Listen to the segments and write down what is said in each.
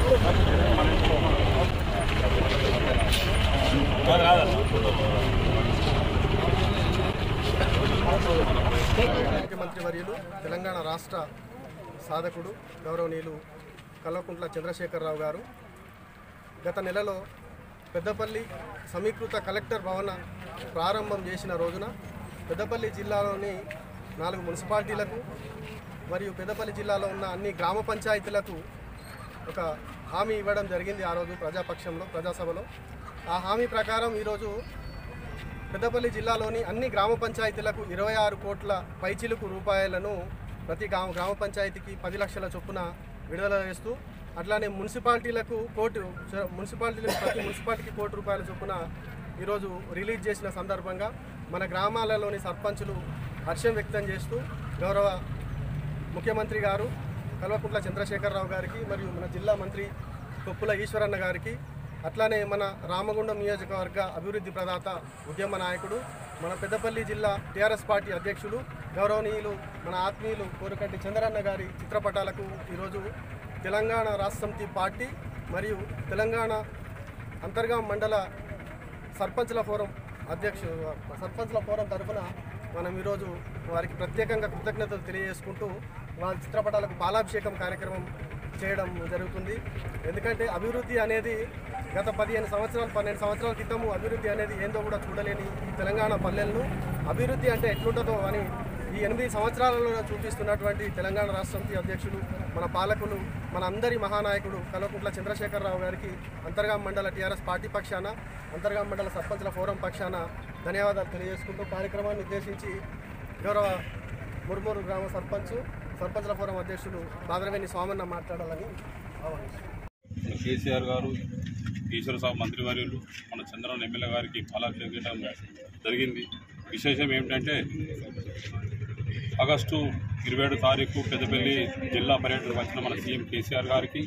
ముఖ్యమంత్రి వర్యులు తెలంగాణ రాష్ట్ర సాధకుడు గౌరవనీయులు కల్వకుంట్ల చంద్రశేఖరరావు గారు గత నెలలో పెద్దపల్లి సమీకృత కలెక్టర్ భవన ప్రారంభం చేసిన రోజున పెద్దపల్లి జిల్లాలోని నాలుగు మున్సిపాలిటీలకు మరియు పెద్దపల్లి జిల్లాలో ఉన్న అన్ని గ్రామ పంచాయతీలకు ఒక హామీ ఇవ్వడం జరిగింది ఆ రోజు ప్రజాపక్షంలో ప్రజాసభలో ఆ హామీ ప్రకారం ఈరోజు పెద్దపల్లి జిల్లాలోని అన్ని గ్రామ పంచాయతీలకు ఇరవై ఆరు కోట్ల పైచిలుకు రూపాయలను ప్రతి గ్రామ గ్రామ పంచాయతీకి పది లక్షల చొప్పున విడుదల చేస్తూ అట్లానే మున్సిపాలిటీలకు కోటి మున్సిపాలిటీలకు ప్రతి మున్సిపాలిటీకి కోటి రూపాయల చొప్పున ఈరోజు రిలీజ్ చేసిన సందర్భంగా మన గ్రామాలలోని సర్పంచులు హర్షం వ్యక్తం చేస్తూ గౌరవ ముఖ్యమంత్రి గారు కల్వకుంట్ల చంద్రశేఖరరావు గారికి మరియు మన జిల్లా మంత్రి కొప్పుల ఈశ్వరన్న గారికి అట్లానే మన రామగుండం నియోజకవర్గ అభివృద్ధి ప్రదాత ఉద్యమ నాయకుడు మన పెద్దపల్లి జిల్లా టీఆర్ఎస్ పార్టీ అధ్యక్షులు గౌరవనీయులు మన ఆత్మీయులు కోరుకంటి చంద్రన్న గారి చిత్రపటాలకు ఈరోజు తెలంగాణ రాష్ట్ర సమితి పార్టీ మరియు తెలంగాణ అంతర్గా మండల సర్పంచ్ల ఫోరం అధ్యక్షు సర్పంచ్ల ఫోరం తరఫున మనం ఈరోజు వారికి ప్రత్యేకంగా కృతజ్ఞతలు తెలియజేసుకుంటూ వాళ్ళ చిత్రపటాలకు పాలాభిషేకం కార్యక్రమం చేయడం జరుగుతుంది ఎందుకంటే అభివృద్ధి అనేది గత పదిహేను సంవత్సరాలు పన్నెండు సంవత్సరాల క్రితము అభివృద్ధి అనేది ఏందో కూడా చూడలేని ఈ తెలంగాణ పల్లెలను అభివృద్ధి అంటే ఎట్లుంటుందో అని ఈ ఎనిమిది సంవత్సరాలలో చూపిస్తున్నటువంటి తెలంగాణ రాష్ట్ర సమితి అధ్యక్షులు మన పాలకులు మన అందరి మహానాయకుడు కల్వకుంట్ల చంద్రశేఖరరావు గారికి అంతర్గాం మండల టీఆర్ఎస్ పార్టీ పక్షాన అంతర్గాం మండల సర్పంచ్ల ఫోరం పక్షాన ధన్యవాదాలు తెలియజేసుకుంటూ కార్యక్రమాన్ని ఉద్దేశించి గౌరవ మురుమూరు గ్రామ సర్పంచ్ సర్పంచ్ల ఫోరం అధ్యక్షులు బాదరవేణి స్వామన్న మాట్లాడాలని ఆహ్వానిస్తున్నాను మన కేసీఆర్ గారు ఈశ్వర సాబ్ మంత్రివర్యులు మన చంద్రబాబు ఎమ్మెల్యే గారికి పాలాభిషేకం చేయడం జరిగింది విశేషం ఏమిటంటే ఆగస్టు ఇరవై ఏడు తారీఖు పెద్దపల్లి జిల్లా పర్యటనకు వచ్చిన మన సీఎం కేసీఆర్ గారికి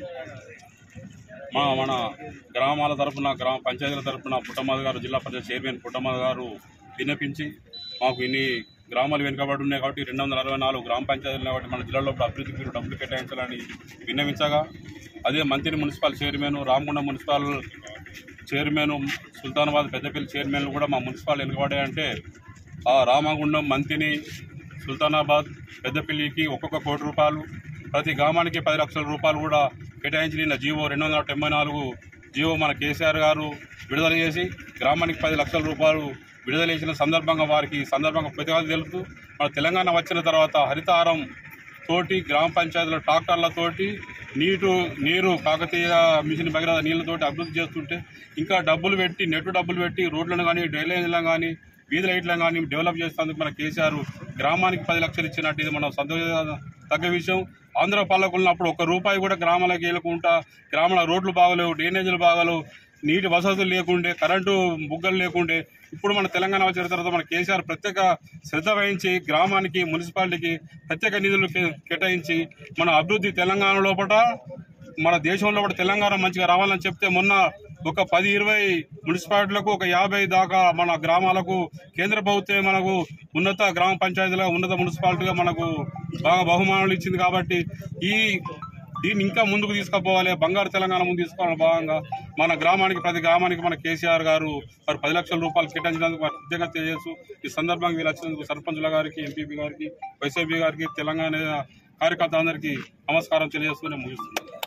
మా మన గ్రామాల తరపున గ్రామ పంచాయతీల తరపున పుట్టమద గారు జిల్లా పరిషత్ చైర్మన్ పుట్టమద గారు విన్నపించి మాకు ఇన్ని గ్రామాలు వెనుకబడి ఉన్నాయి కాబట్టి రెండు వందల అరవై నాలుగు గ్రామ పంచాయతీలు ఉన్నాయి కాబట్టి మన జిల్లాలో ఇప్పుడు అభివృద్ధికి మీరు డబ్బులు కేటాయించాలని విన్నవించగా అదే మంత్రి municipal chairman Ramagundam municipal chairman Sultanabad Peddapalli చైర్మన్లు కూడా మా మున్సిపల్ వెనుకబడాయంటే ఆ రామగుండం మంత్రిని సుల్తానాబాద్ పెద్దపల్లికి ఒక్కొక్క కోటి రూపాయలు ప్రతి గ్రామానికి పది లక్షల రూపాయలు కూడా కేటాయించి నిన్న జీవో రెండు వందల తొంభై నాలుగు జీవో మన కేసీఆర్ గారు విడుదల చేసి గ్రామానికి పది లక్షల రూపాయలు విడుదల చేసిన సందర్భంగా వారికి ఈ సందర్భంగా ప్రతివాదం తెలుపుతూ మన తెలంగాణ వచ్చిన తర్వాత హరితారం తోటి గ్రామ పంచాయతీల ట్రాక్టర్లతోటి నీటు నీరు కాకతీయ మిషన్ భగీరథ నీళ్ళతోటి అభివృద్ధి చేస్తుంటే ఇంకా డబ్బులు పెట్టి నెట్ డబ్బులు పెట్టి రోడ్లను కానీ డ్రైనేజీలను కానీ వీధి లైట్లను కానీ డెవలప్ చేసేందుకు మన కేసీఆర్ గ్రామానికి పది లక్షలు ఇచ్చినట్టు ఇది మనం సంతోష తగ్గ విషయం ఆంధ్ర పాలకులు ఉన్నప్పుడు ఒక్క రూపాయి కూడా గ్రామాలకు వెళ్ళకుండా గ్రామాల రోడ్లు బాగలేవు డ్రైనేజీలు బాగలేవు నీటి వసతులు లేకుండే కరెంటు బుగ్గలు లేకుండే ఇప్పుడు మన తెలంగాణ వచ్చిన తర్వాత మన కేసీఆర్ ప్రత్యేక శ్రద్ధ వహించి గ్రామానికి మున్సిపాలిటీకి ప్రత్యేక నిధులు కే- కేటాయించి మన అభివృద్ధి తెలంగాణ లోపల మన దేశంలో కూడా తెలంగాణ మంచిగా రావాలని చెప్తే మొన్న ఒక పది ఇరవై మున్సిపాలిటీలకు ఒక యాభై దాకా మన గ్రామాలకు కేంద్ర ప్రభుత్వం మనకు ఉన్నత గ్రామ పంచాయతీలుగా ఉన్నత మున్సిపాలిటీగా మనకు బాగా బహుమానాలు ఇచ్చింది కాబట్టి ఈ దీన్ని ఇంకా ముందుకు తీసుకుపోవాలి బంగారు తెలంగాణ ముందు తీసుకోవాలని భాగంగా మన గ్రామానికి ప్రతి గ్రామానికి మన కేసీఆర్ గారు మరి పది లక్షల రూపాయలు కేటాయించినందుకు వారికి కృతజ్ఞత తెలియజేస్తూ ఈ సందర్భంగా వీళ్ళు వచ్చినందుకు సర్పంచుల గారికి ఎంపీపీ గారికి వైసీపీ గారికి తెలంగాణ కార్యకర్త అందరికీ నమస్కారం తెలియజేస్తూ నేను ముగిస్తున్నాను